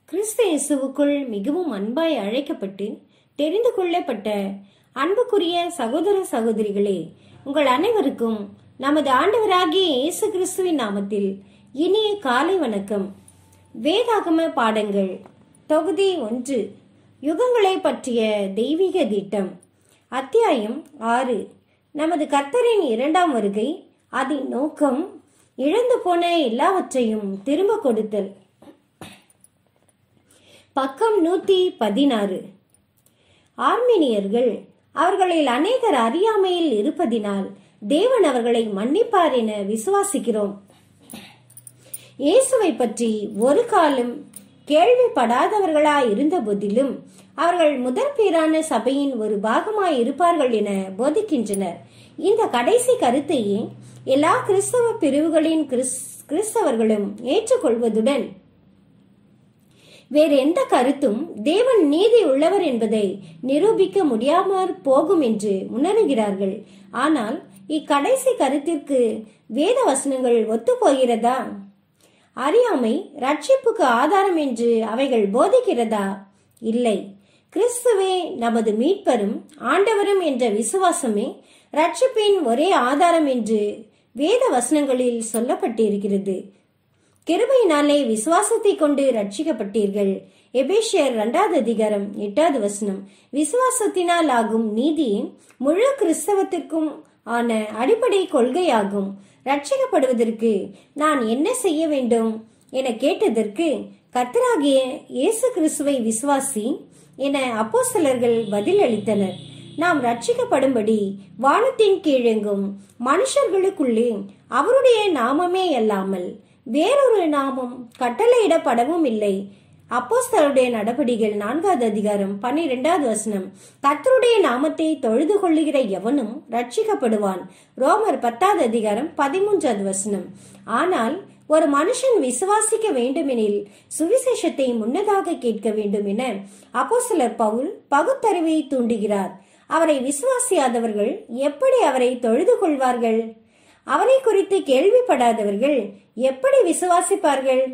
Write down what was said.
கிறிஸ்து இயேசுவுக்குள் மிகவும் அன்பாய் அழைக்கப்பட்டு தெரிந்து கொள்ளப்பட்ட அன்புக்குரிய சகோதர சகோதரிகளே உங்கள் அனைவருக்கும் நமது ஆண்டவராகிய இயேசு கிறிஸ்துவின் நாமத்தில் இனிய காலை வணக்கம் வேதாகம பாடங்கள் தொகுதி ஒன்று யுகங்களை பற்றிய தெய்வீக திட்டம் அத்தியாயம் ஆறு நமது கர்த்தரின் இரண்டாம் வருகை அதன் நோக்கம் இழந்து போன எல்லாவற்றையும் திரும்ப கொடுத்தல் பக்கம் நூத்தி பதினாறு ஆர்மீனியர்கள் அவர்களில் அநேகர் அறியாமையில் இருப்பதினால் தேவன் அவர்களை மன்னிப்பார் என விசுவாசிக்கிறோம் இயேசுவை பற்றி ஒரு காலம் கேள்விப்படாதவர்களாய் இருந்த போதிலும் அவர்கள் முதற் பேரான சபையின் ஒரு பாகமாய் இருப்பார்கள் என போதிக்கின்றனர் இந்த கடைசி கருத்தையே எல்லா கிறிஸ்தவ பிரிவுகளின் கிறிஸ்தவர்களும் ஏற்றுக்கொள்வதுடன் வேறு எந்த கருத்தும் தேவன் நீதி உள்ளவர் என்பதை நிரூபிக்க முடியாமற் போகும் என்று உணர்கிறார்கள் ஆனால் இக்கடைசி கருத்திற்கு வேத வசனங்கள் ஒத்துப்போகிறதா அறியாமை ரட்சிப்புக்கு ஆதாரம் என்று அவைகள் போதிக்கிறதா இல்லை கிறிஸ்துவே நமது மீட்பரும் ஆண்டவரும் என்ற விசுவாசமே ரட்சிப்பின் ஒரே ஆதாரம் என்று வேத வசனங்களில் சொல்லப்பட்டிருக்கிறது கிருபையினாலே விசுவாசத்தை கொண்டு ரட்சிக்கப்பட்டீர்கள் எபேஷியர் இரண்டாவது அதிகாரம் எட்டாவது வசனம் விசுவாசத்தினால் ஆகும் நீதி முழு கிறிஸ்தவத்திற்கும் ஆன அடிப்படை கொள்கையாகும் ரட்சிக்கப்படுவதற்கு நான் என்ன செய்ய வேண்டும் என கேட்டதற்கு கத்தராகிய இயேசு கிறிஸ்துவை விசுவாசி என அப்போஸ்தலர்கள் பதில் அளித்தனர் நாம் ரட்சிக்கப்படும்படி வானத்தின் கீழெங்கும் மனுஷர்களுக்குள்ளே அவருடைய நாமமே அல்லாமல் வேறொரு நாமம் கட்டளையிடப்படவும் இல்லை அப்போஸ்தலருடைய நடபடிகள் நான்காவது அதிகாரம் பன்னிரெண்டாவது வசனம் கத்தருடைய நாமத்தை தொழுது கொள்ளுகிற எவனும் ரட்சிக்கப்படுவான் ரோமர் பத்தாவது அதிகாரம் பதிமூன்றாவது வசனம் ஆனால் ஒரு மனுஷன் விசுவாசிக்க வேண்டுமெனில் சுவிசேஷத்தை முன்னதாக கேட்க வேண்டும் என அப்போஸ்தலர் பவுல் பகுத்தறிவை தூண்டுகிறார் அவரை விசுவாசியாதவர்கள் எப்படி அவரை தொழுது கொள்வார்கள் அவரை குறித்து கேள்விப்படாதவர்கள் எப்படி விசுவாசிப்பார்கள்